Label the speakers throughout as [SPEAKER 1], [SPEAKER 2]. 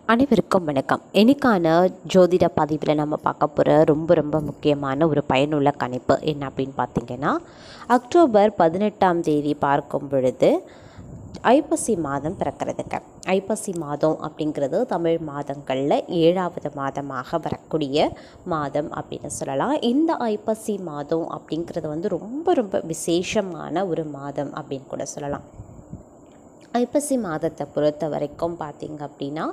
[SPEAKER 1] அனைவருக்கும் வணக்கம் இன்னைக்கான ஜோதிட பதிவில் நம்ம பார்க்க போகிற ரொம்ப ரொம்ப முக்கியமான ஒரு பயனுள்ள கணிப்பு என்ன அப்படின்னு பார்த்தீங்கன்னா அக்டோபர் பதினெட்டாம் தேதி பார்க்கும் பொழுது ஐப்பசி மாதம் பிறக்கிறதுங்க ஐப்பசி மாதம் அப்படிங்கிறது தமிழ் மாதங்களில் ஏழாவது மாதமாக வரக்கூடிய மாதம் அப்படின்னு சொல்லலாம் இந்த ஐப்பசி மாதம் அப்படிங்கிறது வந்து ரொம்ப ரொம்ப விசேஷமான ஒரு மாதம் அப்படின்னு கூட சொல்லலாம் ஐப்பசி மாதத்தை பொறுத்த வரைக்கும் பார்த்திங்க அப்படின்னா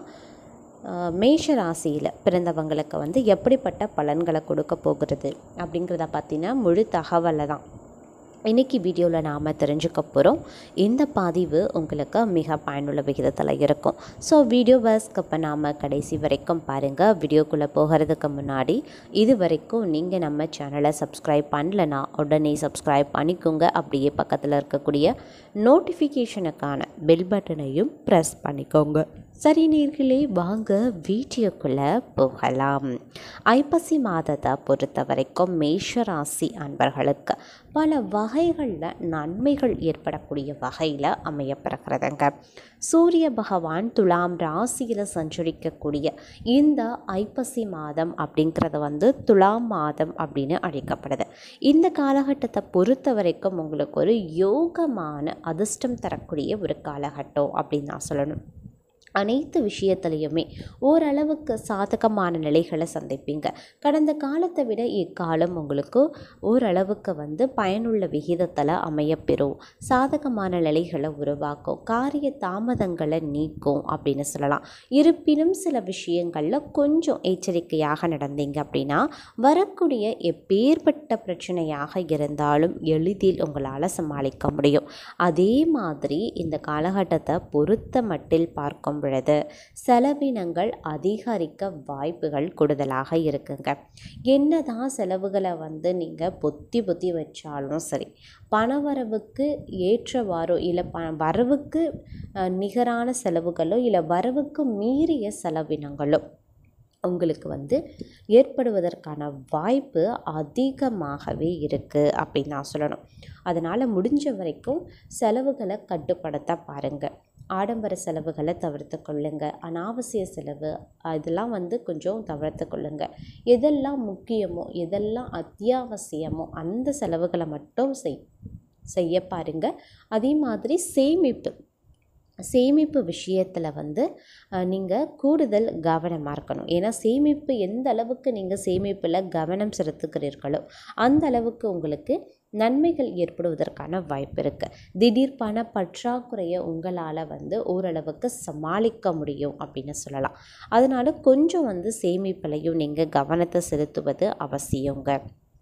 [SPEAKER 1] ஆஹ், மேஷ ராசியில் பிறந்தவங்களுக்கு வந்து எப்படிப்பட்ட பலன்களை கொடுக்க போகிறது அப்படிங்கிறத பற்றின முழு தகவலை தான் இன்றைக்கி வீடியோவில் நாம் தெரிஞ்சுக்க போகிறோம் இந்த பதிவு உங்களுக்கு மிக பயனுள்ள விகிதத்தில் இருக்கும் ஸோ வீடியோவை ஸ்கிப் பண்ணாமல் கடைசி வரைக்கும் பாருங்கள் வீடியோக்குள்ளே போகிறதுக்கு முன்னாடி இது வரைக்கும் நீங்கள் நம்ம சேனலை சப்ஸ்கிரைப் பண்ணலனா உடனே சப்ஸ்கிரைப் பண்ணிக்கோங்க அப்படியே பக்கத்தில் இருக்கக்கூடிய நோட்டிஃபிகேஷனுக்கான பெல் பட்டனையும் ப்ரெஸ் பண்ணிக்கோங்க சரி நேர்களே வாங்க வீடியோக்குள்ளே போகலாம் ஐப்பசி மாதத்தை பொறுத்த வரைக்கும் மேஷராசி அன்பர்களுக்கு பல வகைகளில் நன்மைகள் ஏற்படக்கூடிய வகையில் அமையப்பெறுகிறதுங்க சூரிய பகவான் துலாம் ராசியில் சஞ்சரிக்கக்கூடிய இந்த ஐப்பசி மாதம் அப்படிங்கிறது வந்து துலாம் மாதம் அப்படின்னு அழைக்கப்படுது இந்த காலகட்டத்தை பொறுத்த வரைக்கும் உங்களுக்கு ஒரு யோகமான அதிர்ஷ்டம் தரக்கூடிய ஒரு காலகட்டம் அப்படின்னு நான் சொல்லணும் அனைத்து விஷயத்துலையுமே ஓரளவுக்கு சாதகமான நிலைகளை சந்திப்பீங்க கடந்த காலத்தை விட இக்காலம் உங்களுக்கு ஓரளவுக்கு வந்து பயனுள்ள விகிதத்தில் அமையப்பெறும் சாதகமான நிலைகளை உருவாக்கும் காரிய தாமதங்களை நீக்கும் அப்படின்னு சொல்லலாம் இருப்பினும் சில விஷயங்களில் கொஞ்சம் எச்சரிக்கையாக நடந்தீங்க அப்படின்னா வரக்கூடிய எப்பேற்பட்ட பிரச்சனையாக இருந்தாலும் எளிதில் உங்களால் சமாளிக்க முடியும் அதே மாதிரி இந்த காலகட்டத்தை பொறுத்த மட்டில் பார்க்கும் பொழுது செலவினங்கள் அதிகரிக்க வாய்ப்புகள் கூடுதலாக இருக்குங்க என்னதான் செலவுகளை வந்து நீங்கள் பொத்தி பொத்தி வச்சாலும் சரி பணவரவுக்கு ஏற்றவாறோ இல்லை ப வரவுக்கு அஹ், நிகரான செலவுகளோ இல்லை வரவுக்கு மீறிய செலவினங்களோ உங்களுக்கு வந்து ஏற்படுவதற்கான வாய்ப்பு அதிகமாகவே இருக்குது அப்படின்னு நான் சொல்லணும் அதனால் முடிஞ்ச வரைக்கும் செலவுகளை கட்டுப்படுத்த பாருங்கள் ஆடம்பர செலவுகளை தவிர்த்து கொள்ளுங்க அனாவசிய செலவு இதெல்லாம் வந்து கொஞ்சம் தவிர்த்து கொள்ளுங்க எதெல்லாம் முக்கியமோ எதெல்லாம் அத்தியாவசியமோ அந்த செலவுகளை மட்டும் செய் செய்ய பாருங்க அதே மாதிரி சேமிப்பு சேமிப்பு விஷயத்தில் வந்து நீங்கள் கூடுதல் கவனமாக இருக்கணும் ஏன்னா சேமிப்பு எந்த அளவுக்கு நீங்கள் சேமிப்பில் கவனம் செலுத்துகிறீர்களோ அந்த அளவுக்கு உங்களுக்கு நன்மைகள் ஏற்படுவதற்கான வாய்ப்பு இருக்குது திடீர் பண பற்றாக்குறையை உங்களால் வந்து ஓரளவுக்கு சமாளிக்க முடியும் அப்படின்னு சொல்லலாம் அதனால் கொஞ்சம் வந்து சேமிப்பிலையும் நீங்கள் கவனத்தை செலுத்துவது அவசியங்க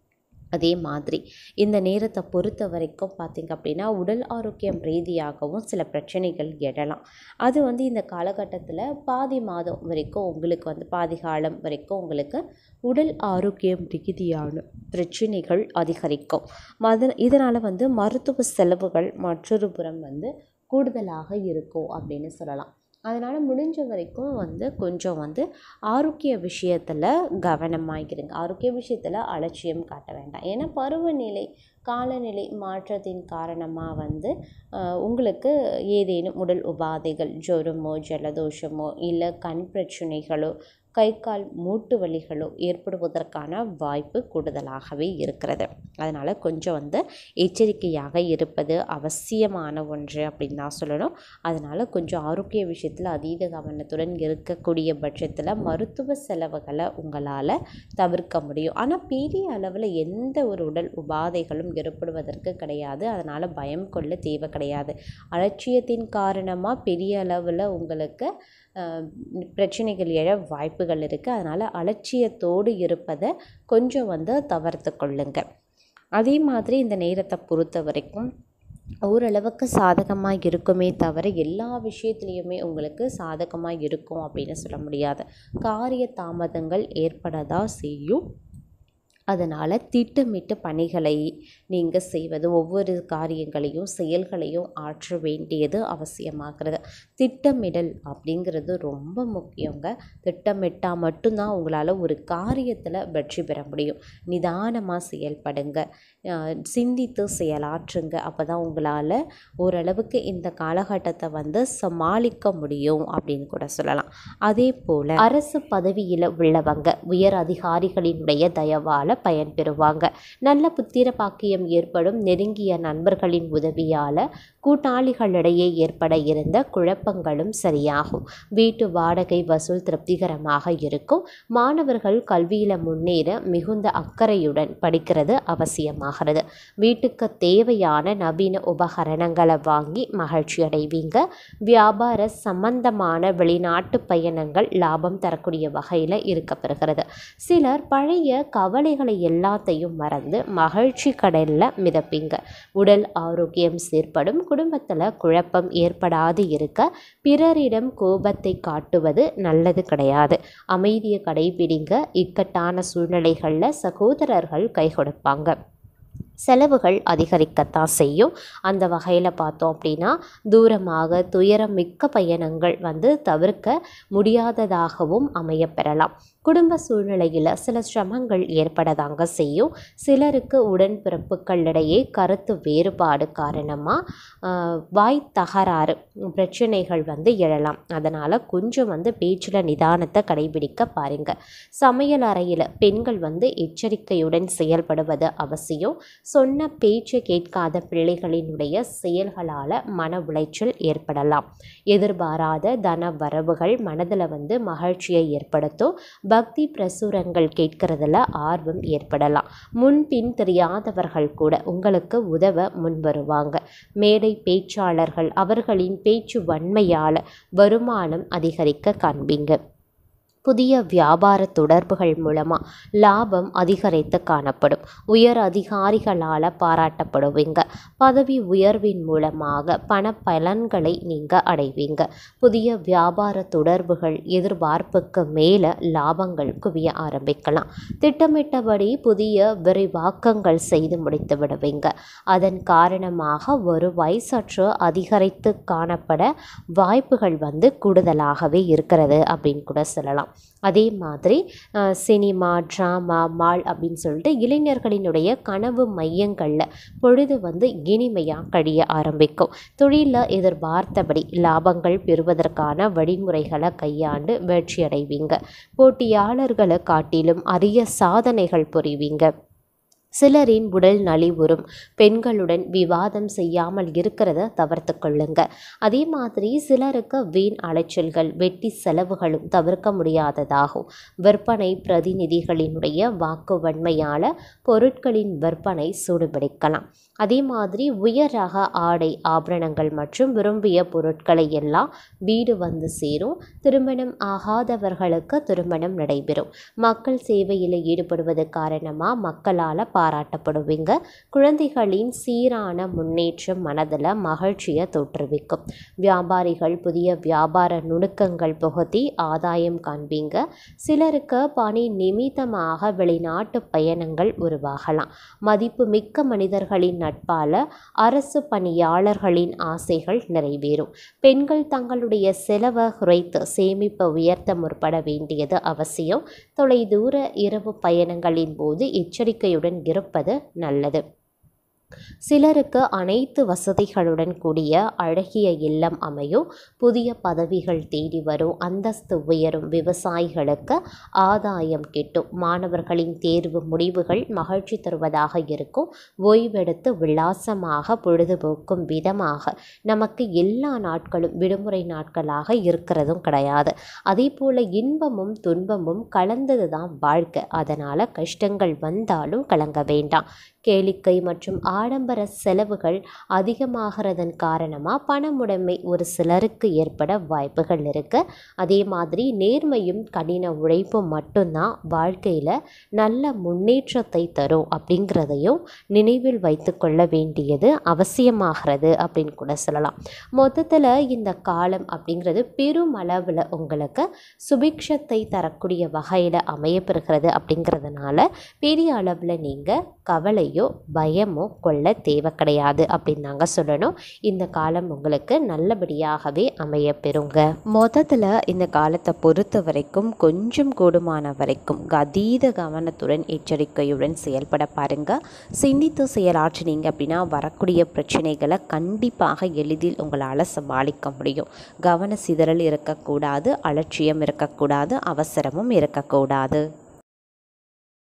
[SPEAKER 1] அதே மாதிரி இந்த நேரத்தை பொறுத்த வரைக்கும் பார்த்திங்க அப்படின்னா உடல் ஆரோக்கியம் ரீதியாகவும் சில பிரச்சனைகள் எழலாம் அது வந்து இந்த காலகட்டத்தில் பாதி மாதம் வரைக்கும் உங்களுக்கு வந்து பாதி காலம் வரைக்கும் உங்களுக்கு உடல் ஆரோக்கியம் ரீதியான பிரச்சனைகள் அதிகரிக்கும் மத இதனால் வந்து மருத்துவ செலவுகள் மற்றொரு புறம் வந்து கூடுதலாக இருக்கும் அப்படின்னு சொல்லலாம் அதனால் முடிஞ்ச வரைக்கும் வந்து கொஞ்சம் வந்து ஆரோக்கிய விஷயத்தில் கவனமாகிருங்க ஆரோக்கிய விஷயத்தில் அலட்சியம் காட்ட வேண்டாம் ஏன்னா பருவநிலை காலநிலை மாற்றத்தின் காரணமாக வந்து ஆஹ், உங்களுக்கு ஏதேனும் உடல் உபாதைகள் ஜுரமோ ஜலதோஷமோ இல்லை கண் பிரச்சனைகளோ கை கால் மூட்டு வலிகளோ ஏற்படுவதற்கான வாய்ப்பு கூடுதலாகவே இருக்கிறது அதனால் கொஞ்சம் வந்து எச்சரிக்கையாக இருப்பது அவசியமான ஒன்று அப்படின்னு தான் சொல்லணும் அதனால் கொஞ்சம் ஆரோக்கிய விஷயத்தில் அதீத கவனத்துடன் இருக்கக்கூடிய பட்சத்தில் மருத்துவ செலவுகளை உங்களால் தவிர்க்க முடியும் ஆனால் பெரிய அளவில் எந்த ஒரு உடல் உபாதைகளும் ஏற்படுவதற்கு கிடையாது அதனால் பயம் கொள்ள தேவை கிடையாது அலட்சியத்தின் காரணமாக பெரிய அளவில் உங்களுக்கு அஹ், பிரச்சனைகள் எழ வாய்ப்புகள் இருக்குது அதனால் அலட்சியத்தோடு இருப்பதை கொஞ்சம் வந்து தவிர்த்து கொள்ளுங்க அதே மாதிரி இந்த நேரத்தை பொறுத்த வரைக்கும் ஓரளவுக்கு சாதகமாக இருக்குமே தவிர எல்லா விஷயத்துலேயுமே உங்களுக்கு சாதகமாக இருக்கும் அப்படின்னு சொல்ல முடியாது காரிய தாமதங்கள் ஏற்படதா செய்யும் அதனால் திட்டமிட்டு பணிகளை நீங்கள் செய்வது ஒவ்வொரு காரியங்களையும் செயல்களையும் ஆற்ற வேண்டியது அவசியமாகிறது திட்டமிடல் அப்படிங்கிறது ரொம்ப முக்கியங்க திட்டமிட்டால் மட்டும்தான் உங்களால் ஒரு காரியத்தில் வெற்றி பெற முடியும் நிதானமாக செயல்படுங்க அஹ் சிந்தித்து செயலாற்றுங்க அப்போ தான் உங்களால் ஓரளவுக்கு இந்த காலகட்டத்தை வந்து சமாளிக்க முடியும் அப்படின்னு கூட சொல்லலாம் அதே போல் அரசு பதவியில் உள்ளவங்க உயர் அதிகாரிகளினுடைய தயவால் பயன்பெறுவாங்க நல்ல புத்திர பாக்கியம் ஏற்படும் நெருங்கிய நண்பர்களின் உதவியால் கூட்டாளிகளிடையே ஏற்பட இருந்த குழப்பங்களும் சரியாகும் வீட்டு வாடகை வசூல் திருப்திகரமாக இருக்கும் மாணவர்கள் கல்வியில் முன்னேற மிகுந்த அக்கறையுடன் படிக்கிறது அவசியமாகிறது வீட்டுக்கு தேவையான நவீன உபகரணங்களை வாங்கி மகிழ்ச்சி அடைவீங்க வியாபார சம்பந்தமான வெளிநாட்டு பயணங்கள் லாபம் தரக்கூடிய வகையில் இருக்கப்பெறுகிறது சிலர் பழைய கவலைகளை எல்லாத்தையும் மறந்து மகிழ்ச்சி கடலில் மிதப்பீங்க உடல் ஆரோக்கியம் சீர்படும் குடும்பத்தில் குழப்பம் ஏற்படாது இருக்க பிறரிடம் கோபத்தை காட்டுவது நல்லது கிடையாது அமைதியை கடைபிடிங்க இக்கட்டான சூழ்நிலைகளில் சகோதரர்கள் கை கொடுப்பாங்க செலவுகள் அதிகரிக்கத்தான் செய்யும் அந்த வகையில் பார்த்தோம் அப்படின்னா தூரமாக துயரம் மிக்க பயணங்கள் வந்து தவிர்க்க முடியாததாகவும் அமையப்பெறலாம் குடும்ப சூழ்நிலையில் சில சிரமங்கள் ஏற்படதாங்க செய்யும் சிலருக்கு உடன்பிறப்புகளிடையே கருத்து வேறுபாடு காரணமாக வாய் தகராறு பிரச்சனைகள் வந்து எழலாம் அதனால் கொஞ்சம் வந்து பேச்சில் நிதானத்தை கடைபிடிக்க பாருங்க சமையல் அறையில் பெண்கள் வந்து எச்சரிக்கையுடன் செயல்படுவது அவசியம் சொன்ன பேச்சு கேட்காத பிள்ளைகளினுடைய செயல்களால் மன உளைச்சல் ஏற்படலாம் எதிர்பாராத தன வரவுகள் மனதில் வந்து மகிழ்ச்சியை ஏற்படுத்தும் பக்தி பிரசுரங்கள் கேட்கறதுல ஆர்வம் ஏற்படலாம் முன்பின் தெரியாதவர்கள் கூட உங்களுக்கு உதவ முன்வருவாங்க மேடை பேச்சாளர்கள் அவர்களின் பேச்சு வன்மையால் வருமானம் அதிகரிக்க காண்பீங்க புதிய வியாபார தொடர்புகள் மூலமாக லாபம் அதிகரித்து காணப்படும் உயர் அதிகாரிகளால் பாராட்டப்படுவீங்க பதவி உயர்வின் மூலமாக பண பலன்களை நீங்கள் அடைவீங்க புதிய வியாபார தொடர்புகள் எதிர்பார்ப்புக்கு மேலே லாபங்கள் குவிய ஆரம்பிக்கலாம் திட்டமிட்டபடி புதிய விரிவாக்கங்கள் செய்து முடித்து விடுவீங்க அதன் காரணமாக வருவாய் சற்று அதிகரித்து காணப்பட வாய்ப்புகள் வந்து கூடுதலாகவே இருக்கிறது அப்படின்னு கூட சொல்லலாம் அதே மாதிரி அஹ், சினிமா ட்ராமா மால் அப்படின்னு சொல்லிட்டு இளைஞர்களினுடைய கனவு மையங்களில் பொழுது வந்து இனிமையாக கழிய ஆரம்பிக்கும் தொழிலில் எதிர்பார்த்தபடி லாபங்கள் பெறுவதற்கான வழிமுறைகளை கையாண்டு வெற்றி அடைவீங்க போட்டியாளர்களை காட்டிலும் அரிய சாதனைகள் புரிவீங்க சிலரின் உடல் நலிவுறும் பெண்களுடன் விவாதம் செய்யாமல் இருக்கிறத தவிர்த்து கொள்ளுங்க அதே மாதிரி சிலருக்கு வீண் அலைச்சல்கள் வெட்டி செலவுகளும் தவிர்க்க முடியாததாகும் விற்பனை பிரதிநிதிகளினுடைய வாக்கு வன்மையால் பொருட்களின் விற்பனை சூடுபிடிக்கலாம் அதே மாதிரி உயர் ரக ஆடை ஆபரணங்கள் மற்றும் விரும்பிய பொருட்களை எல்லாம் வீடு வந்து சேரும் திருமணம் ஆகாதவர்களுக்கு திருமணம் நடைபெறும் மக்கள் சேவையில் ஈடுபடுவது காரணமாக மக்களால் பாராட்டப்படுவீங்க குழந்தைகளின் சீரான முன்னேற்றம் மனதில் மகிழ்ச்சியை தோற்றுவிக்கும் வியாபாரிகள் புதிய வியாபார நுணுக்கங்கள் புகுத்தி ஆதாயம் காண்பீங்க சிலருக்கு பணி நிமித்தமாக வெளிநாட்டு பயணங்கள் உருவாகலாம் மதிப்பு மிக்க மனிதர்களின் நட்பால் அரசு பணியாளர்களின் ஆசைகள் நிறைவேறும் பெண்கள் தங்களுடைய செலவை குறைத்து சேமிப்பை உயர்த்த முற்பட வேண்டியது அவசியம் தொலைதூர இரவு பயணங்களின் போது எச்சரிக்கையுடன் இருப்பது நல்லது சிலருக்கு அனைத்து வசதிகளுடன் கூடிய அழகிய இல்லம் அமையும் புதிய பதவிகள் தேடி வரும் அந்தஸ்து உயரும் விவசாயிகளுக்கு ஆதாயம் கிட்டும் மாணவர்களின் தேர்வு முடிவுகள் மகிழ்ச்சி தருவதாக இருக்கும் ஓய்வெடுத்து உல்லாசமாக பொழுதுபோக்கும் விதமாக நமக்கு எல்லா நாட்களும் விடுமுறை நாட்களாக இருக்கிறதும் கிடையாது அதே போல் இன்பமும் துன்பமும் கலந்தது தான் வாழ்க்கை அதனால் கஷ்டங்கள் வந்தாலும் கலங்க வேண்டாம் கேளிக்கை மற்றும் ஆடம்பர செலவுகள் அதிகமாகிறதன் காரணமாக பணமுடைமை ஒரு சிலருக்கு ஏற்பட வாய்ப்புகள் இருக்குது அதே மாதிரி நேர்மையும் கடின உழைப்பும் மட்டும்தான் வாழ்க்கையில் நல்ல முன்னேற்றத்தை தரும் அப்படிங்கிறதையும் நினைவில் வைத்து கொள்ள வேண்டியது அவசியமாகிறது அப்படின்னு கூட சொல்லலாம் மொத்தத்தில் இந்த காலம் அப்படிங்கிறது பெருமளவில் உங்களுக்கு சுபிக்ஷத்தை தரக்கூடிய வகையில் அமையப்பெறுகிறது அப்படிங்கிறதுனால பெரிய அளவில் நீங்கள் கவலையோ பயமோ கொள்ள தேவை கிடையாது அப்படின்னு தாங்க சொல்லணும் இந்த காலம் உங்களுக்கு நல்லபடியாகவே அமைய பெறுங்க மொத்தத்தில் இந்த காலத்தை பொறுத்த வரைக்கும் கொஞ்சம் கூடுமான வரைக்கும் அதீத கவனத்துடன் எச்சரிக்கையுடன் செயல்பட பாருங்க சிந்தித்து செயலாற்றினீங்க அப்படின்னா வரக்கூடிய பிரச்சனைகளை கண்டிப்பாக எளிதில் உங்களால் சமாளிக்க முடியும் கவன சிதறல் இருக்கக்கூடாது அலட்சியம் இருக்கக்கூடாது அவசரமும் இருக்கக்கூடாது